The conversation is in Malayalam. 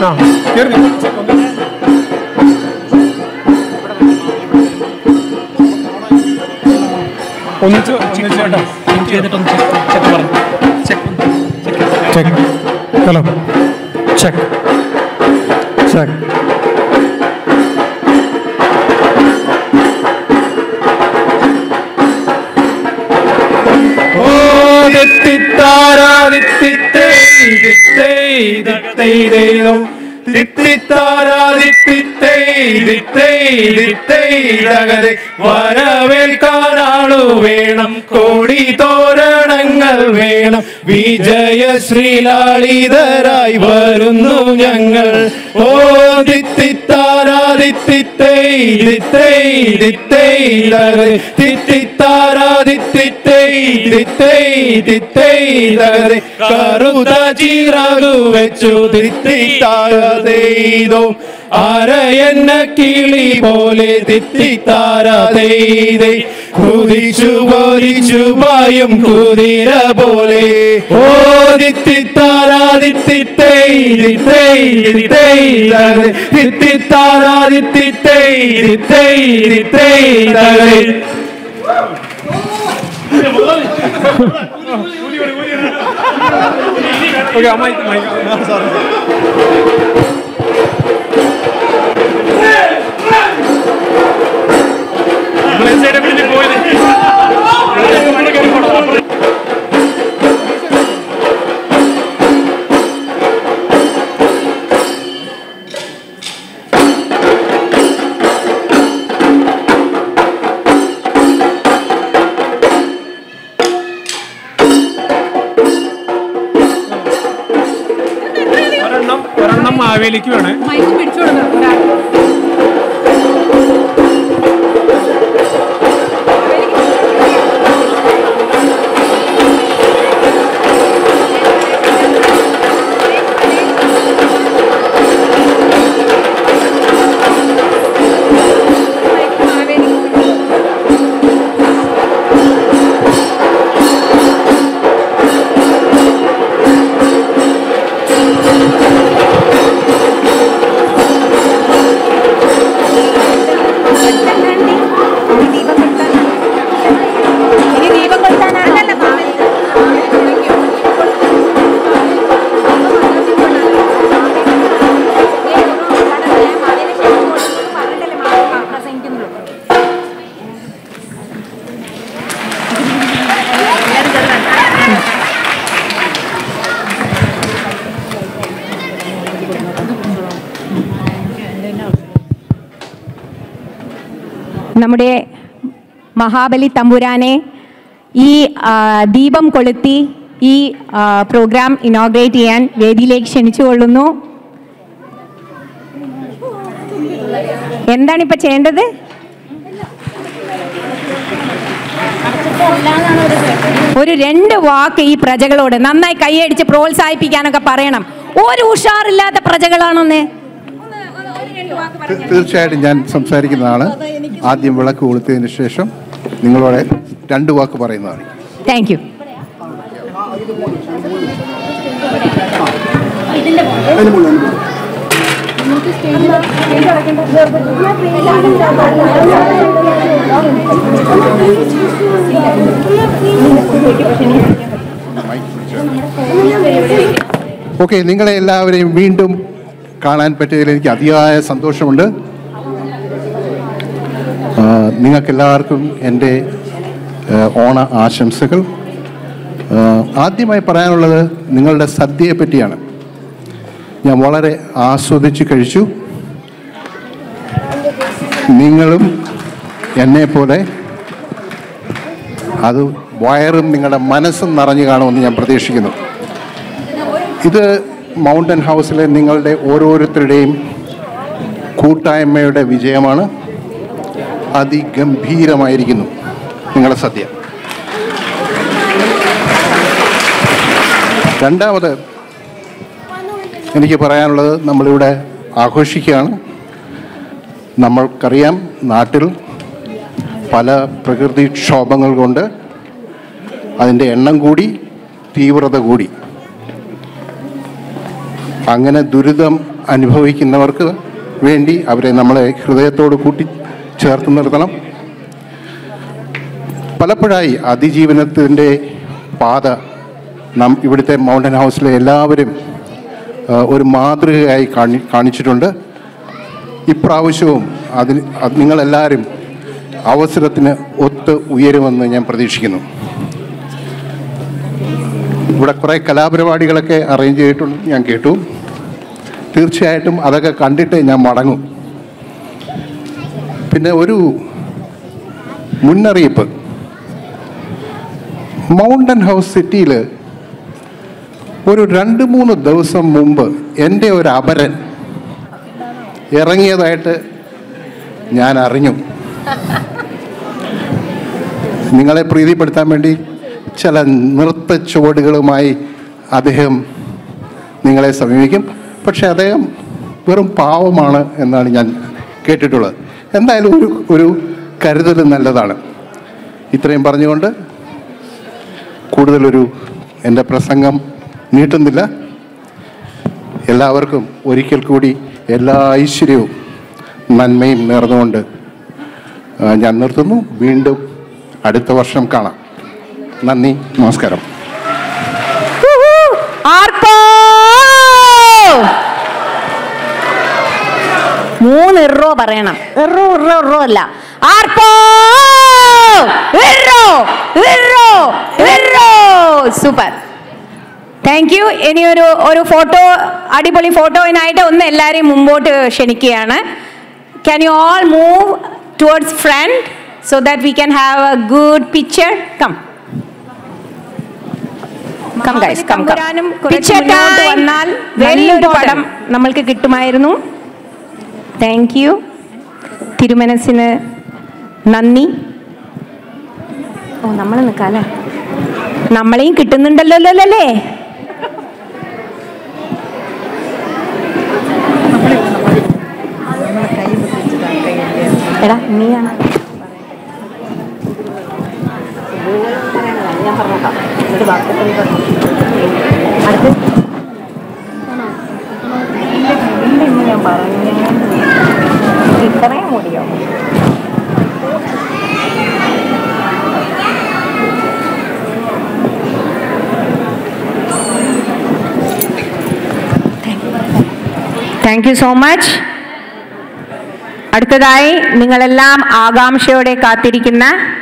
ആ കയറി ഒന്നിച്ച് ഒന്നിച്ച് കേട്ടോ ചെയ്തിട്ടൊന്ന് ചെക്ക് പറഞ്ഞു check check hello check check ഓ ദിത്തിത്താരാദിത്തിത്തേ ദിത്തേ ദിത്തേ ദൈവം ദിത്തിത്താരാദിത്തിത്തേ ദിത്തേ ദിത്തേ ദഗതെ വരവേൽക്കാനാളു വേണം കോടി തോരണങ്ങൾ വേണം വിജയ ശ്രീലാളിതരായി വരുന്നു ഞങ്ങൾ ഓ ദിത്തിത്താരാദിത്തിത്തേ ദിത്തേ ദിത്തേ ദഗതെ ദിത്തിത്താരാദിത്തിത്തേ ദിത്തേ ദിത്തേ ദഗതെ കറുത ചിറകു വെച്ചു ദിത്തിത്താരതെയ്തോ അരയെന്ന കിളി പോലെ ദിത്തിത്താരതെയ്തേ കുതിച്ചു പോരിച്ചു പായും കുതിര പോലെ ഓ ദിത്തിത്താരാദിത്തിത്തേ ദിത്തേ ദിത്തേ ദഗതെ ദിത്തിത്താരാദിത്തിത്തേ ദിത്തേ ദിത്തേ ദഗതെ ഓക്കെ അമ്മായി സോറി ഒരെണ്ണം ഒരെണ്ണം മാവേലിക്ക് വേണേ മൈക്ക് പിടിച്ചോടുന്നു ഒരാൾ ഇനി ദീപം കൊളുത്താനാണല്ലോ നമ്മുടെ മഹാബലി തമ്പുരാനെ ഈ ആ, ദീപം കൊളുത്തി ഈ ആ, പ്രോഗ്രാം ഇനോഗ്രേറ്റ് ചെയ്യാൻ വേദിയിലേക്ക് ക്ഷണിച്ചുകൊള്ളുന്നു എന്താണ് ഇപ്പൊ ചെയ്യേണ്ടത് ഒരു രണ്ട് വാക്ക് ഈ പ്രജകളോട് നന്നായി കൈയടിച്ച് പ്രോത്സാഹിപ്പിക്കാനൊക്കെ പറയണം ഒരു ഉഷാറില്ലാത്ത പ്രജകളാണെന്ന് തീർച്ചയായിട്ടും ഞാൻ സംസാരിക്കുന്നതാണ് ആദ്യം വിളക്ക് കൊളുത്തിയതിന് ശേഷം നിങ്ങളോട് രണ്ട് വാക്ക് പറയുന്നതാണ് താങ്ക് യു ഓക്കെ നിങ്ങളെ എല്ലാവരെയും വീണ്ടും കാണാൻ പറ്റിയതിൽ എനിക്ക് അതിയായ സന്തോഷമുണ്ട് ആ, നിങ്ങൾക്കെല്ലാവർക്കും എൻ്റെ ആ, ഓണ ആശംസകൾ ആ, ആദ്യമായി പറയാനുള്ളത് നിങ്ങളുടെ സദ്യയെ പറ്റിയാണ് ഞാൻ വളരെ ആസ്വദിച്ച് കഴിച്ചു നിങ്ങളും എന്നെ പോലെ അത് വയറും നിങ്ങളുടെ മനസ്സും നിറഞ്ഞു കാണുമെന്ന് ഞാൻ പ്രതീക്ഷിക്കുന്നു ഇത് മൗണ്ടൻ ഹൗസിലെ നിങ്ങളുടെ ഓരോരുത്തരുടെയും കൂട്ടായ്മയുടെ വിജയമാണ് അതിഗംഭീരമായിരിക്കുന്നു നിങ്ങളുടെ സദ്യ രണ്ടാമത് എനിക്ക് പറയാനുള്ളത് നമ്മളിവിടെ ആഘോഷിക്കുകയാണ് നമ്മൾക്കറിയാം നാട്ടിൽ പല പ്രകൃതിക്ഷോഭങ്ങൾ കൊണ്ട് അതിൻ്റെ എണ്ണം കൂടി തീവ്രത കൂടി അങ്ങനെ ദുരിതം അനുഭവിക്കുന്നവർക്ക് വേണ്ടി അവരെ നമ്മളെ ഹൃദയത്തോട് കൂട്ടി ചേർത്ത് നിർത്തണം പലപ്പോഴായി അതിജീവനത്തിൻ്റെ പാത നാം ഇവിടുത്തെ മൗണ്ടൻ ഹൗസിലെ എല്ലാവരും ആ, ഒരു മാതൃകയായി കാണി കാണിച്ചിട്ടുണ്ട് ഇപ്രാവശ്യവും അതിന് അത് നിങ്ങളെല്ലാവരും അവസരത്തിന് ഒത്ത് ഉയരുമെന്ന് ഞാൻ പ്രതീക്ഷിക്കുന്നു ഇവിടെ കുറേ കലാപരിപാടികളൊക്കെ അറേഞ്ച് ചെയ്തിട്ടുണ്ട് ഞാൻ കേട്ടു തീർച്ചയായിട്ടും അതൊക്കെ കണ്ടിട്ട് ഞാൻ മടങ്ങും പിന്നെ ഒരു മുന്നറിയിപ്പ് മൗണ്ടൻ ഹൗസ് സിറ്റിയിൽ ഒരു രണ്ട് മൂന്ന് ദിവസം മുമ്പ് എൻ്റെ ഒരു അപരൻ ഇറങ്ങിയതായിട്ട് ഞാൻ അറിഞ്ഞു നിങ്ങളെ പ്രീതിപ്പെടുത്താൻ വേണ്ടി ചില നൃത്ത ചുവടുകളുമായി അദ്ദേഹം നിങ്ങളെ സമീപിക്കും പക്ഷെ അദ്ദേഹം വെറും പാവമാണ് എന്നാണ് ഞാൻ കേട്ടിട്ടുള്ളത് എന്തായാലും ഒരു ഒരു കരുതൽ നല്ലതാണ് ഇത്രയും പറഞ്ഞുകൊണ്ട് കൂടുതലൊരു എൻ്റെ പ്രസംഗം നീട്ടുന്നില്ല എല്ലാവർക്കും ഒരിക്കൽ കൂടി എല്ലാ ഐശ്വര്യവും നന്മയും നേർന്നുകൊണ്ട് ആ, ഞാൻ നിർത്തുന്നു വീണ്ടും അടുത്ത വർഷം കാണാം നന്ദി നമസ്കാരം ആർപ്പോ മൂന്ന് ഇറോ പറയണം ഇറോ ഇറോ ഇറോ അല്ല ആർപ്പോ ഇറോ ഇറോ ഇറോ സൂപ്പർ താങ്ക് യു ഇനി ഒരു ഒരു ഫോട്ടോ അടിപൊളി ഫോട്ടോയിനായിട്ട് ഒന്ന് എല്ലാവരെയും മുമ്പോട്ട് ക്ഷണിക്കുകയാണ് can you all move towards front so that we can have a good picture come come guys come come picture വന്നാൽ വലിയൊരു പടം നമ്മൾക്ക് കിട്ടുമായിരുന്നു താങ്ക് യു തിരുമനസിന് നന്ദി ഓ നമ്മൾ നിൽക്കാല്ലേ നമ്മളെയും കിട്ടുന്നുണ്ടല്ലോ അല്ലേ എടാ നീയാണ് അടുത്ത് ഇത്രയും മുടിയോ താങ്ക് യു സോ മച്ച് അടുത്തതായി നിങ്ങളെല്ലാം ആകാംക്ഷയോടെ കാത്തിരിക്കുന്ന